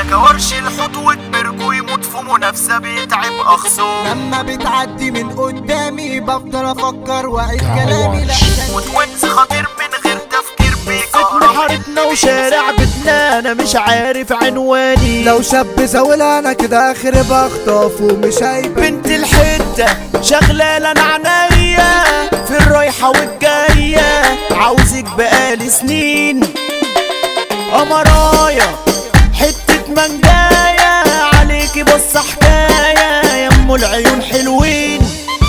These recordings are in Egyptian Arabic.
كورش الحوت وكبرك ويموت في منافسة بيتعب أخصام لما بتعدي من قدامي بفضل افكر واعيد كلامي لا وتونس خطير من غير تفكير فتنا بيكهرب حارتنا وشارع بيتنا انا مش عارف عنواني لو شاب زول انا كده اخر بخطف ومش هيبان بنت الحتة شغلة انا عناية في الرايحة والجاية عاوزك بقالي سنين قمرايا حتة منجاية عليكي بص حكاية يا ام العيون حلوين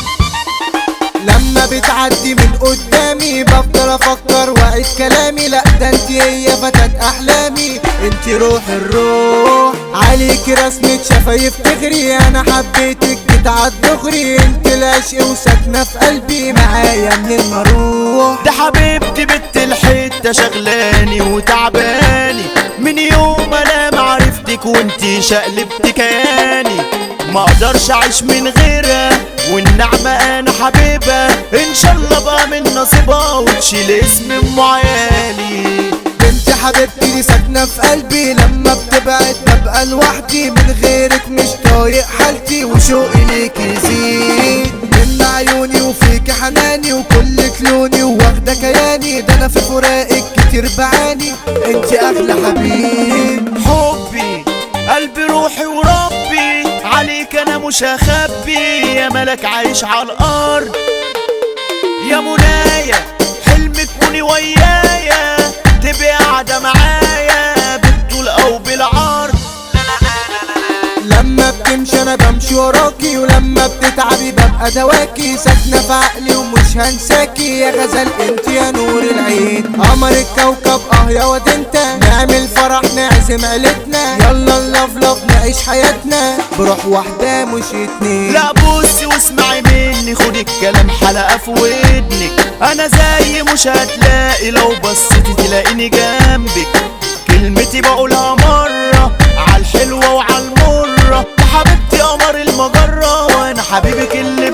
لما بتعدي من قدامي بفضل افكر واعيد كلامي لا ده انت هي فتاة احلامي انت روح الروح عليك رسمة شفايف تغري انا حبيتك بتاعت دغري انت العشق وساكنة في قلبي معايا من المروح ده حبيبتي بنت الحتة شغلاني وتعباني من يوم انا معرفتك وانتي شقلبت كياني ما اقدرش اعيش من غيرها والنعمة انا حبيبها ان شاء الله بقى من نصيبها وتشيل اسم ام عيالي بنت حبيبتي دي ساكنة في قلبي لما بتبعد ببقى لوحدي من غيرك مش طايق حالتي وشوقي ليك يزيد من عيوني وفيك حناني وكلك لوني واخدة كياني ده انا في فراقك كتير بعاني انت اغلى حبيب حبي قلبي روحي وربي عليك انا مش هخبي يا ملك عايش على الارض يا منايا حلم تكوني ويايا تبقي قاعدة معايا بالطول او بالعرض لما بتمشي انا بمشي وراكي ولما بتتعبي ببقى دواكي ساكنة في عقلي ومش هنساكي يا غزل انت يا نور العين قمر الكوكب اه يا واد انت نعمل فرح نعزم عيلتنا يلا نلفلف نعيش حياتنا بروح واحدة مش اتنين لا بصي واسمعي مني خدي الكلام حلقة في ودنك انا زي مش هتلاقي لو بصيتي تلاقيني جنبك كلمتي بقولها مرة عالحلوة وعالمرة يا حبيبتي قمر المجرة وانا حبيبك اللي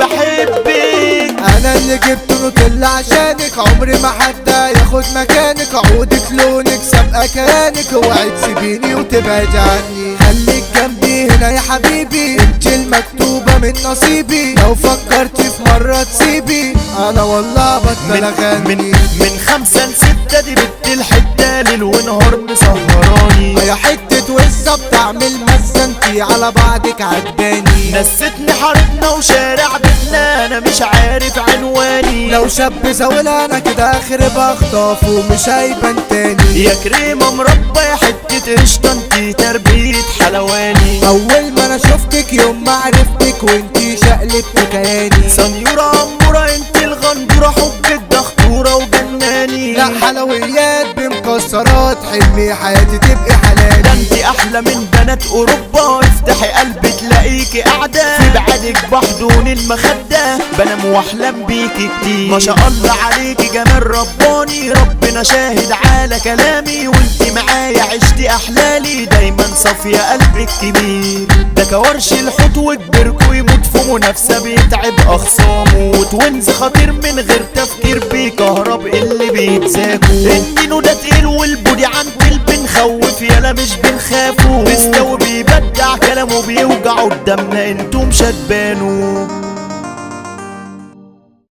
بحبك انا اللي جبت نوتيلا عشانك عمري ما حد ياخد مكانك عودك لونك سابقة كيانك اوعي تسيبيني وتبعد عني خليك جنبي هنا يا حبيبي انت المكتوبة من نصيبي لو فكرتي في مرة تسيبي انا والله بطل من, اغني من, من خمسة لستة دي بنت الحتة ليل ونهار مسهراني يا حتة وزة بتعمل مزة انتي على بعضك عجباني نستني حارتنا وشارع بيتنا انا مش عارف عنواني لو شاب زولها انا كده اخر بخطف ومش هيبان تاني يا كريمة مربى يا حتة قشطة انتي تربية حلواني اول ما انا شفتك يوم ما عرفتك وانتي شقلبت كياني سنيورة أمورة انتي الغندورة حبك ده خطورة وجناني لا حلويات بمكسرات حلمي حياتي تبقي ده حلالي انتي احلى من بنات اوروبا افتحي قلبك تلاقيكي قاعدة في بعدك بحضون المخدة بنام واحلم بيكي كتير ما شاء الله عليكي جمال رباني ربنا شاهد على كلامي وانتي معايا عشتي احلالي دايما صافية قلبك كبير ده كورش الحوت وكبرك ويموت في منافسة بيتعب اخصامه وتوينز خطير من غير تفكير بيكهرب اللي بيتساكوا النينو ده تقيل والبودي عن بنخوف يالا مش بنخافه مستوي بيبدع كلامه بيوجع قدامنا انتم مش هتبانوا